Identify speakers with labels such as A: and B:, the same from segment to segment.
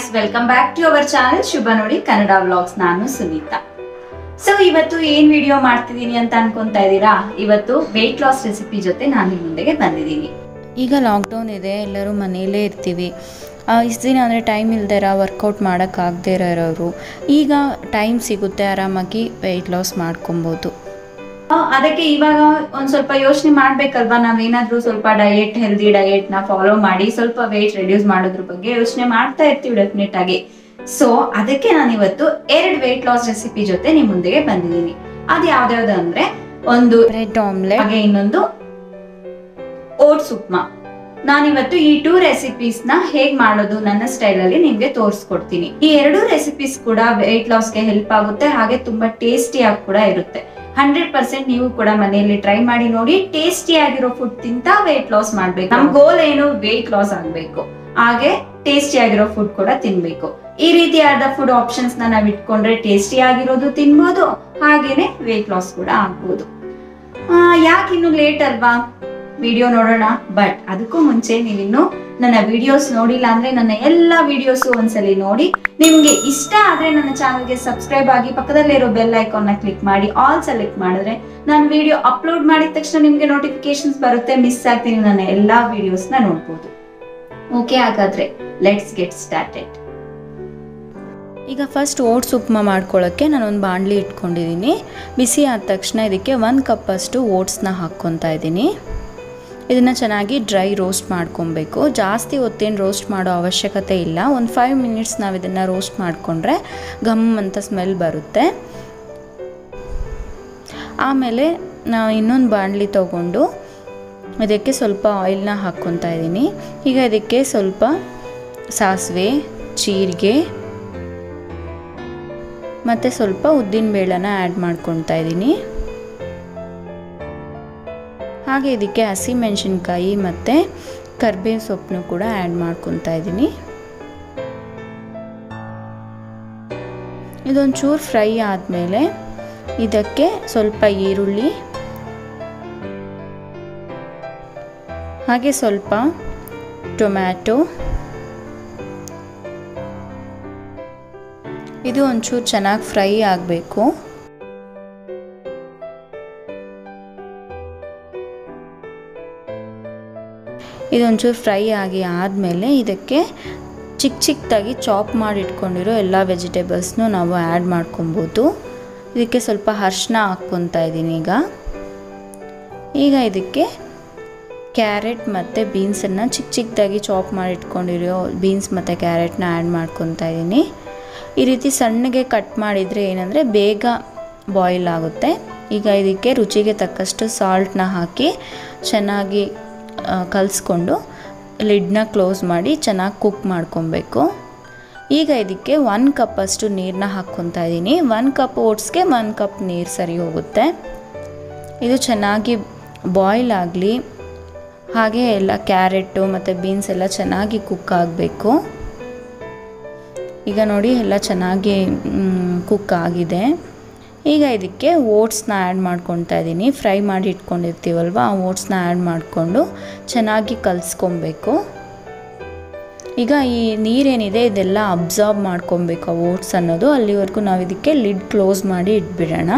A: welcome back to our channel Shubha ನೋಡಿ Kannada vlogs ನಾನು Sunita so ಇವತ್ತು ಏನ್ ವಿಡಿಯೋ ಮಾಡ್ತಿದೀನಿ ಅಂತ ಅನ್ಕೊಂತಾ ಇದ್ದೀರಾ ಇವತ್ತು ವೆಯ್ಟ್ ಲಾಸ್ ರೆಸಿಪಿ ಜೊತೆ ನಾನು ನಿಮ್ ಮುಂದೆಗೆ ಬಂದಿದ್ದೀನಿ
B: ಈಗ ಲಾಕ್ಡೌನ್ ಇದೆ ಎಲ್ಲರೂ ಮನೆಯಲ್ಲೇ ಇರ್ತೀವಿ ಇಷ್ಟು ದಿನ ಅಂದರೆ ಟೈಮ್ ಇಲ್ದಿರ ವರ್ಕೌಟ್ ಮಾಡೋಕ್ಕಾಗದೇ ಇರೋರು ಈಗ ಟೈಮ್ ಸಿಗುತ್ತೆ ಆರಾಮಾಗಿ ವೆಯ್ಟ್ ಲಾಸ್ ಮಾಡ್ಕೊಬೋದು
A: ಆ, ಅದಕ್ಕೆ ಇವಾಗ ಒಂದ್ ಸ್ವಲ್ಪ ಯೋಚನೆ ಮಾಡ್ಬೇಕಲ್ವಾ ನಾವೇನಾದ್ರೂ ಸ್ವಲ್ಪ ಡಯಟ್ ಹೆಲ್ದಿ ಡಯಟ್ ನ ಫಾಲೋ ಮಾಡಿ ಸ್ವಲ್ಪ ವೆಯ್ಟ್ ರೆಡ್ಯೂಸ್ ಮಾಡೋದ್ರ ಬಗ್ಗೆ ಯೋಚನೆ ಮಾಡ್ತಾ ಇರ್ತೀವಿ ಡೆಫಿನೆಟ್ ಆಗಿ ಸೊ ಅದಕ್ಕೆ ನಾನು ಇವತ್ತು ಎರಡ್ ವೆಯ್ಟ್ ಲಾಸ್ ರೆಸಿಪಿ ಜೊತೆ ನಿಮ್ ಮುಂದೆಗೆ ಬಂದಿದ್ದೀನಿ ಅದ್ ಯಾವ್ದ್ಯಾವ್ದು ಅಂದ್ರೆ ಒಂದು
B: ಬ್ರೆಡ್ ಆಮ್ಲೆಟ್
A: ಹಾಗೆ ಇನ್ನೊಂದು ಓಟ್ಸ್ ಉಪ್ಮಾ ನಾನಿವತ್ತು ಈ ಟೂ ರೆಸಿಪೀಸ್ ನ ಹೇಗ್ ಮಾಡೋದು ನನ್ನ ಸ್ಟೈಲ್ ಅಲ್ಲಿ ನಿಮ್ಗೆ ತೋರಿಸ್ಕೊಡ್ತೀನಿ ಈ ಎರಡು ರೆಸಿಪೀಸ್ ಕೂಡ ವೆಯ್ಟ್ ಲಾಸ್ಗೆ ಹೆಲ್ಪ್ ಆಗುತ್ತೆ ಹಾಗೆ ತುಂಬಾ ಟೇಸ್ಟಿಯಾಗಿ ಕೂಡ ಇರುತ್ತೆ ಹಂಡ್ರೆಡ್ ಪರ್ಸೆಂಟ್ ನೀವು ಕೂಡ ಮನೆಯಲ್ಲಿ ಟ್ರೈ ಮಾಡಿ ನೋಡಿ ಟೇಸ್ಟಿ ಆಗಿರೋ ಫುಡ್ ತಿಂತ ವೆಯ್ಟ್ ಲಾಸ್ ಮಾಡ್ಬೇಕು ನಮ್ ಗೋಲ್ ಏನು ವೆಯ್ಟ್ ಲಾಸ್ ಆಗ್ಬೇಕು ಹಾಗೆ ಟೇಸ್ಟಿ ಆಗಿರೋ ಫುಡ್ ಕೂಡ ತಿನ್ಬೇಕು ಈ ರೀತಿಯಾದ ಫುಡ್ ಆಪ್ಷನ್ಸ್ ನ ನಾವ್ ಇಟ್ಕೊಂಡ್ರೆ ಟೇಸ್ಟಿ ಆಗಿರೋದು ತಿನ್ಬೋದು ಹಾಗೇನೆ ವೆಯ್ಟ್ ಲಾಸ್ ಕೂಡ ಆಗ್ಬೋದು ಯಾಕೆ ಇನ್ನು ಲೇಟ್ ಅಲ್ವಾ ವಿಡಿಯೋ ನೋಡೋಣ ಬಟ್ ಅದಕ್ಕೂ ಮುಂಚೆ ನೀವಿನ್ನು ನನ್ನ ವಿಡಿಯೋಸ್ ನೋಡಿಲ್ಲ ಅಂದ್ರೆ ನನ್ನ ಎಲ್ಲ ವಿಡಿಯೋಸ್ ಒಂದ್ಸಲಿ ನೋಡಿ ನಿಮ್ಗೆ ಇಷ್ಟ ಆದ್ರೆ ನನ್ನ ಚಾನಲ್ಗೆ ಸಬ್ಸ್ಕ್ರೈಬ್ ಆಗಿ ಪಕ್ಕದಲ್ಲೇ ಇರೋ ಬೆಲ್ ಐಕಾನ್ ನ ಕ್ಲಿಕ್ ಮಾಡಿ ಆಲ್ ಸೆಲೆಕ್ಟ್ ಮಾಡಿದ್ರೆ ನಾನು ವಿಡಿಯೋ ಅಪ್ಲೋಡ್ ಮಾಡಿದ ತಕ್ಷಣ ನಿಮ್ಗೆ ನೋಟಿಫಿಕೇಶನ್ಸ್ ಬರುತ್ತೆ ಮಿಸ್ ಆಗ್ತೀನಿ ನನ್ನ ಎಲ್ಲಾ ವಿಡಿಯೋಸ್ ನ ನೋಡ್ಬೋದು ಓಕೆ ಹಾಗಾದ್ರೆ ಲೆಟ್ಸ್ ಗೆಟ್ ಸ್ಟಾರ್ಟೆಡ್
B: ಈಗ ಫಸ್ಟ್ ಓಟ್ಸ್ ಉಪ್ಮಾ ಮಾಡ್ಕೊಳ್ಳೋಕ್ಕೆ ನಾನೊಂದು ಬಾಣಲಿ ಇಟ್ಕೊಂಡಿದ್ದೀನಿ ಬಿಸಿ ಆದ ತಕ್ಷಣ ಇದಕ್ಕೆ ಒಂದು ಕಪ್ಪಷ್ಟು ಓಟ್ಸ್ನ ಹಾಕ್ಕೊತಾ ಇದ್ದೀನಿ ಇದನ್ನು ಚೆನ್ನಾಗಿ ಡ್ರೈ ರೋಸ್ಟ್ ಮಾಡ್ಕೊಬೇಕು ಜಾಸ್ತಿ ಹೊತ್ತೇನು ರೋಸ್ಟ್ ಮಾಡೋ ಅವಶ್ಯಕತೆ ಇಲ್ಲ ಒಂದು ಫೈವ್ ಮಿನಿಟ್ಸ್ ನಾವು ಇದನ್ನು ರೋಸ್ಟ್ ಮಾಡಿಕೊಂಡ್ರೆ ಘಮ್ ಅಂತ ಸ್ಮೆಲ್ ಬರುತ್ತೆ ಆಮೇಲೆ ನಾವು ಇನ್ನೊಂದು ಬಾಣಲಿ ತೊಗೊಂಡು ಇದಕ್ಕೆ ಸ್ವಲ್ಪ ಆಯಿಲ್ನ ಹಾಕ್ಕೊತಾ ಇದ್ದೀನಿ ಈಗ ಇದಕ್ಕೆ ಸ್ವಲ್ಪ ಸಾಸಿವೆ ಜೀರಿಗೆ ಮತ್ತು ಸ್ವಲ್ಪ ಉದ್ದಿನ ಬೇಳೆನ ಆ್ಯಡ್ ಮಾಡ್ಕೊತಾ ಇದ್ದೀನಿ ಹಾಗೆ ಇದಕ್ಕೆ ಹಸಿಮೆಣಸಿನ್ಕಾಯಿ ಮತ್ತು ಕರ್ಬೇವು ಸೊಪ್ಪನ್ನು ಕೂಡ ಆ್ಯಡ್ ಮಾಡ್ಕೊತಾ ಇದ್ದೀನಿ ಇದೊಂಚೂರು ಫ್ರೈ ಆದಮೇಲೆ ಇದಕ್ಕೆ ಸ್ವಲ್ಪ ಈರುಳ್ಳಿ ಹಾಗೆ ಸ್ವಲ್ಪ ಟೊಮ್ಯಾಟೊ ಇದು ಒಂಚೂರು ಚೆನ್ನಾಗಿ ಫ್ರೈ ಆಗಬೇಕು ಇದೊಂಚೂರು ಫ್ರೈ ಆಗಿ ಆದಮೇಲೆ ಇದಕ್ಕೆ ಚಿಕ್ಕ ಚಿಕ್ಕದಾಗಿ ಚಾಪ್ ಮಾಡಿ ಇಟ್ಕೊಂಡಿರೋ ಎಲ್ಲ ವೆಜಿಟೇಬಲ್ಸ್ನು ನಾವು ಆ್ಯಡ್ ಮಾಡ್ಕೊಬೋದು ಇದಕ್ಕೆ ಸ್ವಲ್ಪ ಅರ್ಶಿನ ಹಾಕ್ಕೊತಾ ಇದ್ದೀನಿ ಈಗ ಈಗ ಇದಕ್ಕೆ ಕ್ಯಾರೆಟ್ ಮತ್ತು ಬೀನ್ಸನ್ನು ಚಿಕ್ಕ ಚಿಕ್ಕದಾಗಿ ಚಾಪ್ ಮಾಡಿ ಇಟ್ಕೊಂಡಿರೋ ಬೀನ್ಸ್ ಮತ್ತು ಕ್ಯಾರೆಟ್ನ ಆ್ಯಡ್ ಮಾಡ್ಕೊತಾ ಇದ್ದೀನಿ ಈ ರೀತಿ ಸಣ್ಣಗೆ ಕಟ್ ಮಾಡಿದರೆ ಏನಂದರೆ ಬೇಗ ಬಾಯ್ಲ್ ಆಗುತ್ತೆ ಈಗ ಇದಕ್ಕೆ ರುಚಿಗೆ ತಕ್ಕಷ್ಟು ಸಾಲ್ಟ್ನ ಹಾಕಿ ಚೆನ್ನಾಗಿ ಕಲಿಸ್ಕೊಂಡು ಲಿಡ್ನ ಕ್ಲೋಸ್ ಮಾಡಿ ಚೆನ್ನಾಗಿ ಕುಕ್ ಮಾಡ್ಕೊಬೇಕು ಈಗ ಇದಕ್ಕೆ ಒನ್ ಕಪ್ಪಷ್ಟು ನೀರನ್ನ ಹಾಕ್ಕೊತಾ ಇದ್ದೀನಿ ಒನ್ ಕಪ್ ಓಟ್ಸ್ಗೆ ಒನ್ ಕಪ್ ನೀರು ಸರಿ ಹೋಗುತ್ತೆ ಇದು ಚೆನ್ನಾಗಿ ಬಾಯ್ಲ್ ಆಗಲಿ ಹಾಗೆ ಎಲ್ಲ ಕ್ಯಾರೆಟು ಮತ್ತು ಬೀನ್ಸ್ ಎಲ್ಲ ಚೆನ್ನಾಗಿ ಕುಕ್ ಆಗಬೇಕು ಈಗ ನೋಡಿ ಎಲ್ಲ ಚೆನ್ನಾಗಿ ಕುಕ್ ಆಗಿದೆ ಈಗ ಇದಕ್ಕೆ ಓಟ್ಸ್ನ ಆ್ಯಡ್ ಮಾಡ್ಕೊತಾ ಇದ್ದೀನಿ ಫ್ರೈ ಮಾಡಿ ಇಟ್ಕೊಂಡಿರ್ತೀವಲ್ವ ಆ ಓಟ್ಸ್ನ ಆ್ಯಡ್ ಮಾಡಿಕೊಂಡು ಚೆನ್ನಾಗಿ ಕಲಿಸ್ಕೊಬೇಕು ಈಗ ಈ ನೀರೇನಿದೆ ಇದೆಲ್ಲ ಅಬ್ಸಾರ್ಬ್ ಮಾಡ್ಕೊಬೇಕು ಆ ಓಟ್ಸ್ ಅನ್ನೋದು ಅಲ್ಲಿವರೆಗೂ ನಾವು ಇದಕ್ಕೆ ಲಿಡ್ ಕ್ಲೋಸ್ ಮಾಡಿ ಇಟ್ಬಿಡೋಣ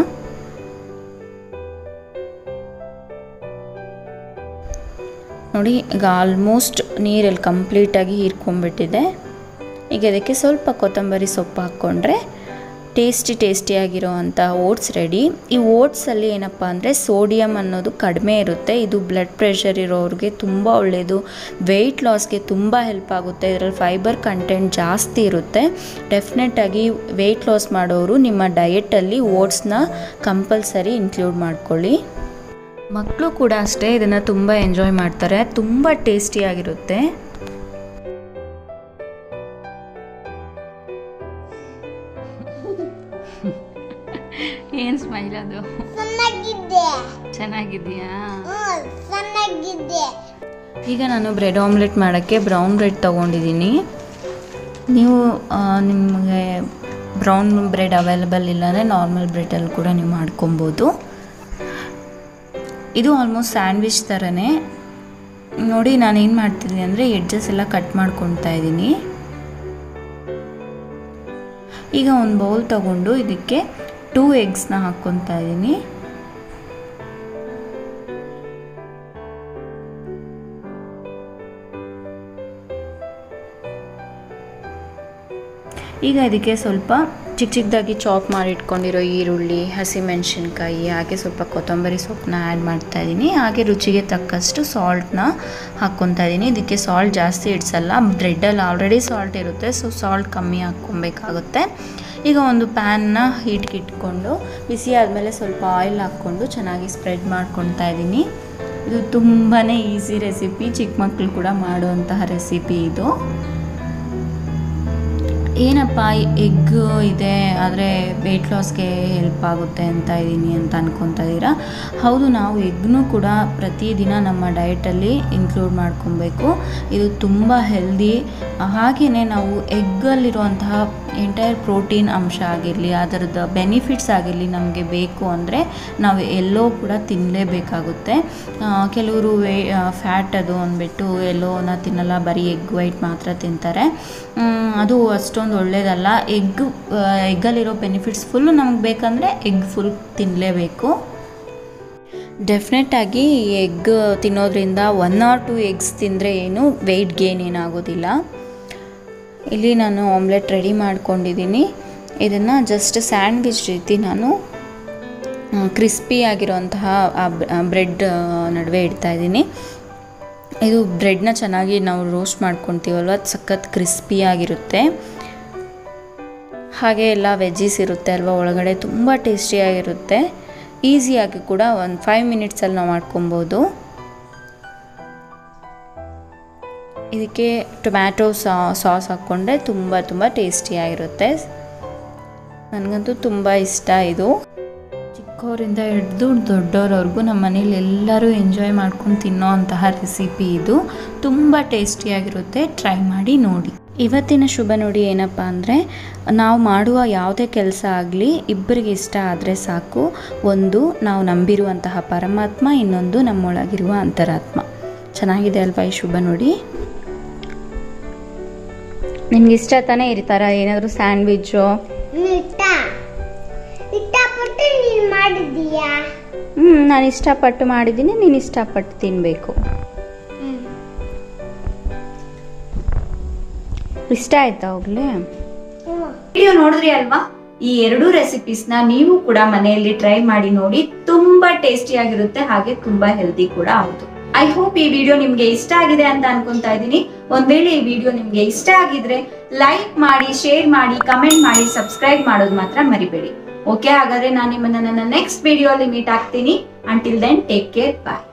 B: ನೋಡಿ ಈಗ ಆಲ್ಮೋಸ್ಟ್ ನೀರಲ್ಲಿ ಕಂಪ್ಲೀಟಾಗಿ ಹೀರ್ಕೊಂಡ್ಬಿಟ್ಟಿದೆ ಈಗ ಇದಕ್ಕೆ ಸ್ವಲ್ಪ ಕೊತ್ತಂಬರಿ ಸೊಪ್ಪು ಹಾಕ್ಕೊಂಡ್ರೆ ಟೇಸ್ಟಿ ಟೇಸ್ಟಿಯಾಗಿರೋ ಅಂಥ ಓಟ್ಸ್ ರೆಡಿ ಈ ಓಟ್ಸಲ್ಲಿ ಏನಪ್ಪ ಅಂದರೆ ಸೋಡಿಯಂ ಅನ್ನೋದು ಕಡಿಮೆ ಇರುತ್ತೆ ಇದು ಬ್ಲಡ್ ಪ್ರೆಷರ್ ಇರೋರಿಗೆ ತುಂಬ ಒಳ್ಳೆಯದು ವೆಯ್ಟ್ ಲಾಸ್ಗೆ ತುಂಬ ಹೆಲ್ಪ್ ಆಗುತ್ತೆ ಇದರಲ್ಲಿ ಫೈಬರ್ ಕಂಟೆಂಟ್ ಜಾಸ್ತಿ ಇರುತ್ತೆ ಡೆಫಿನೆಟಾಗಿ ವೆಯ್ಟ್ ಲಾಸ್ ಮಾಡೋರು ನಿಮ್ಮ ಡಯೆಟಲ್ಲಿ ಓಟ್ಸ್ನ ಕಂಪಲ್ಸರಿ ಇನ್ಕ್ಲೂಡ್ ಮಾಡ್ಕೊಳ್ಳಿ ಮಕ್ಕಳು ಕೂಡ ಅಷ್ಟೇ ಇದನ್ನು ತುಂಬ ಎಂಜಾಯ್ ಮಾಡ್ತಾರೆ ತುಂಬ ಟೇಸ್ಟಿಯಾಗಿರುತ್ತೆ ಏನು ಸ್ಮೈಲ್ ಅದು
C: ಚೆನ್ನಾಗಿದ್ದೆ
B: ಚೆನ್ನಾಗಿದೆಯಾ
C: ಹ್ಮ್ ಚೆನ್ನಾಗಿದ್ದೆ
B: ಈಗ ನಾನು ಬ್ರೆಡ್ ಆಮ್ಲೆಟ್ ಮಾಡೋಕ್ಕೆ ಬ್ರೌನ್ ಬ್ರೆಡ್ ತೊಗೊಂಡಿದ್ದೀನಿ ನೀವು ಆ, ನಿಮಗೆ ಬ್ರೌನ್ ಬ್ರೆಡ್ ಅವೈಲಬಲ್ ಇಲ್ಲಾಂದರೆ ನಾರ್ಮಲ್ ಬ್ರೆಡಲ್ಲಿ ಕೂಡ ನೀವು ಮಾಡ್ಕೊಬೋದು ಇದು ಆಲ್ಮೋಸ್ಟ್ ಸ್ಯಾಂಡ್ವಿಚ್ ಥರನೇ ನೋಡಿ ನಾನು ಏನು ಮಾಡ್ತಿದ್ದೀನಿ ಅಂದರೆ ಎಡ್ಜಸ್ ಎಲ್ಲ ಕಟ್ ಮಾಡ್ಕೊತಾ ಇದ್ದೀನಿ ಈಗ ಒಂದು ಬೌಲ್ ತಗೊಂಡು ಇದಕ್ಕೆ ಟೂ ಎಗ್ಸ್ನ ಹಾಕ್ಕೊತಾ ಇದ್ದೀನಿ ಈಗ ಇದಕ್ಕೆ ಸ್ವಲ್ಪ ಚಿಕ್ಕ ಚಿಕ್ಕದಾಗಿ ಚಾಪ್ ಮಾಡಿ ಇಟ್ಕೊಂಡಿರೋ ಈರುಳ್ಳಿ ಹಸಿಮೆಣಸಿನ್ಕಾಯಿ ಹಾಗೆ ಸ್ವಲ್ಪ ಕೊತ್ತಂಬರಿ ಸೊಪ್ಪನ್ನ ಆ್ಯಡ್ ಮಾಡ್ತಾ ಇದ್ದೀನಿ ಹಾಗೆ ರುಚಿಗೆ ತಕ್ಕಷ್ಟು ಸಾಲ್ಟ್ನ ಹಾಕ್ಕೊತಾ ಇದ್ದೀನಿ ಇದಕ್ಕೆ ಸಾಲ್ಟ್ ಜಾಸ್ತಿ ಇಡ್ಸಲ್ಲ ಬ್ರೆಡ್ಡಲ್ಲಿ ಆಲ್ರೆಡಿ ಸಾಲ್ಟ್ ಇರುತ್ತೆ ಸೊ ಸಾಲ್ಟ್ ಕಮ್ಮಿ ಹಾಕ್ಕೊಬೇಕಾಗುತ್ತೆ ಈಗ ಒಂದು ಪ್ಯಾನ್ನ ಹೀಟ್ಗೆ ಇಟ್ಕೊಂಡು ಬಿಸಿ ಆದಮೇಲೆ ಸ್ವಲ್ಪ ಆಯಿಲ್ ಹಾಕ್ಕೊಂಡು ಚೆನ್ನಾಗಿ ಸ್ಪ್ರೆಡ್ ಮಾಡ್ಕೊತಾ ಇದ್ದೀನಿ ಇದು ತುಂಬಾ ಈಸಿ ರೆಸಿಪಿ ಚಿಕ್ಕ ಮಕ್ಕಳು ಕೂಡ ಮಾಡುವಂತಹ ರೆಸಿಪಿ ಇದು ಏನಪ್ಪ ಎಗ್ ಇದೆ ಆದರೆ ವೆಯ್ಟ್ ಲಾಸ್ಗೆ ಹೆಲ್ಪ್ ಆಗುತ್ತೆ ಅಂತ ಇದ್ದೀನಿ ಅಂತ ಅನ್ಕೊತಾ ಇದ್ದೀರಾ ಹೌದು ನಾವು ಎಗ್ನೂ ಕೂಡ ಪ್ರತಿದಿನ ನಮ್ಮ ಡಯಟಲ್ಲಿ ಇನ್ಕ್ಲೂಡ್ ಮಾಡ್ಕೊಬೇಕು ಇದು ತುಂಬ ಹೆಲ್ದಿ ಹಾಗೆಯೇ ನಾವು ಎಗ್ಗಲ್ಲಿರುವಂತಹ ಎಂಟೈರ್ ಪ್ರೋಟೀನ್ ಅಂಶ ಆಗಿರಲಿ ಅದರದ್ದು ಬೆನಿಫಿಟ್ಸ್ ಆಗಿರಲಿ ನಮಗೆ ಬೇಕು ಅಂದರೆ ನಾವು ಎಲ್ಲೋ ಕೂಡ ತಿನ್ನಲೇಬೇಕಾಗುತ್ತೆ ಕೆಲವರು ವೇ ಫ್ಯಾಟ್ ಅದು ಅಂದ್ಬಿಟ್ಟು ಎಲ್ಲೋನ ತಿನ್ನಲ್ಲ ಬರೀ ಎಗ್ ವೈಟ್ ಮಾತ್ರ ತಿಂತಾರೆ ಅದು ಅಷ್ಟೊಂದು ಒಳ್ಳೆಯದಲ್ಲ ಎಗ್ ಎಗ್ಗಲ್ಲಿರೋ ಬೆನಿಫಿಟ್ಸ್ ಫುಲ್ಲು ನಮಗೆ ಬೇಕಂದರೆ ಎಗ್ ಫುಲ್ ತಿನ್ನಲೇಬೇಕು ಡೆಫಿನೆಟಾಗಿ ಎಗ್ ತಿನ್ನೋದ್ರಿಂದ ಒನ್ ಆರ್ ಟು ಎಗ್ಸ್ ತಿಂದರೆ ಏನು ವೆಯ್ಟ್ ಗೇನ್ ಏನಾಗೋದಿಲ್ಲ ಇಲ್ಲಿ ನಾನು ಆಮ್ಲೆಟ್ ರೆಡಿ ಮಾಡ್ಕೊಂಡಿದ್ದೀನಿ ಇದನ್ನು ಜಸ್ಟ್ ಸ್ಯಾಂಡ್ವಿಚ್ ರೀತಿ ನಾನು ಕ್ರಿಸ್ಪಿ ಆಗಿರೋಂತಹ ಬ್ರೆಡ್ ನಡುವೆ ಇಡ್ತಾ ಇದ್ದೀನಿ ಇದು ಬ್ರೆಡ್ನ ಚೆನ್ನಾಗಿ ನಾವು ರೋಸ್ಟ್ ಮಾಡ್ಕೊತೀವಲ್ವ ಅದು ಸಖತ್ ಕ್ರಿಸ್ಪಿಯಾಗಿರುತ್ತೆ ಹಾಗೆ ಎಲ್ಲ ವೆಜ್ಜೀಸ್ ಇರುತ್ತೆ ಅಲ್ವಾ ಒಳಗಡೆ ತುಂಬ ಟೇಸ್ಟಿಯಾಗಿರುತ್ತೆ ಈಸಿಯಾಗಿ ಕೂಡ ಒಂದು ಫೈವ್ ಮಿನಿಟ್ಸಲ್ಲಿ ನಾವು ಮಾಡ್ಕೊಬೋದು ಇದಕ್ಕೆ ಟೊಮ್ಯಾಟೊ ಸಾ ಸಾಸ್ ಹಾಕ್ಕೊಂಡ್ರೆ ತುಂಬ ತುಂಬ ಟೇಸ್ಟಿಯಾಗಿರುತ್ತೆ ನನಗಂತೂ ತುಂಬ ಇಷ್ಟ ಇದು ಚಿಕ್ಕವರಿಂದ ಹಿಡಿದು ದೊಡ್ಡವರವರೆಗೂ ನಮ್ಮ ಮನೇಲಿ ಎಲ್ಲರೂ ಎಂಜಾಯ್ ಮಾಡ್ಕೊಂಡು ತಿನ್ನೋ ಅಂತಹ ರೆಸಿಪಿ ಇದು ತುಂಬ ಟೇಸ್ಟಿಯಾಗಿರುತ್ತೆ ಟ್ರೈ ಮಾಡಿ ನೋಡಿ ಇವತ್ತಿನ ಶುಭ ನುಡಿ ಏನಪ್ಪ ಅಂದರೆ ನಾವು ಮಾಡುವ ಯಾವುದೇ ಕೆಲಸ ಆಗಲಿ ಇಬ್ಬರಿಗೆ ಇಷ್ಟ ಆದರೆ ಸಾಕು ಒಂದು ನಾವು ನಂಬಿರುವಂತಹ ಪರಮಾತ್ಮ ಇನ್ನೊಂದು ನಮ್ಮೊಳಗಿರುವ ಅಂತರಾತ್ಮ ಚೆನ್ನಾಗಿದೆ ಅಲ್ವಾ ಈ ಶುಭ ನುಡಿ ನಿಮ್ಗೆ ಇಷ್ಟ ತಾನೇ ಈ ಥರ ಏನಾದರೂ ಸ್ಯಾಂಡ್ವಿಚ್ಚು
C: ಇಷ್ಟ ಇಷ್ಟಪಟ್ಟು ನೀನ್ ಮಾಡಿದೀಯಾ
B: ಹ್ಞೂ ನಾನು ಇಷ್ಟಪಟ್ಟು ಮಾಡಿದ್ದೀನಿ ನೀನು ಇಷ್ಟಪಟ್ಟು ತಿನ್ನಬೇಕು ಇಷ್ಟ ಆಯ್ತಾ ಹೋಗ್ಲಿ
A: ವಿಡಿಯೋ ನೋಡಿದ್ರಿ ಅಲ್ವಾ ಈ ಎರಡು ರೆಸಿಪೀಸ್ ನ ನೀವು ಕೂಡ ಮನೆಯಲ್ಲಿ ಟ್ರೈ ಮಾಡಿ ನೋಡಿ ತುಂಬಾ ಟೇಸ್ಟಿ ಆಗಿರುತ್ತೆ ಹಾಗೆ ತುಂಬಾ ಹೆಲ್ದಿ ಕೂಡ ಹೌದು ಐ ಹೋಪ್ ಈ ವಿಡಿಯೋ ನಿಮ್ಗೆ ಇಷ್ಟ ಆಗಿದೆ ಅಂತ ಅನ್ಕೊಂತಾ ಇದ್ದೀನಿ ಒಂದ್ ವೇಳೆ ಈ ವಿಡಿಯೋ ನಿಮ್ಗೆ ಇಷ್ಟ ಆಗಿದ್ರೆ ಲೈಕ್ ಮಾಡಿ ಶೇರ್ ಮಾಡಿ ಕಮೆಂಟ್ ಮಾಡಿ ಸಬ್ಸ್ಕ್ರೈಬ್ ಮಾಡೋದು ಮಾತ್ರ ಮರಿಬೇಡಿ ಓಕೆ ಹಾಗಾದ್ರೆ ನಾನು ನಿಮ್ಮನ್ನ ನನ್ನ ನೆಕ್ಸ್ಟ್ ವಿಡಿಯೋ ಅಲ್ಲಿ ಮೀಟ್ ಆಗ್ತೀನಿ ಅಂಟಿಲ್ ದೆನ್ ಟೇಕ್ ಕೇರ್ ಬಾಯ್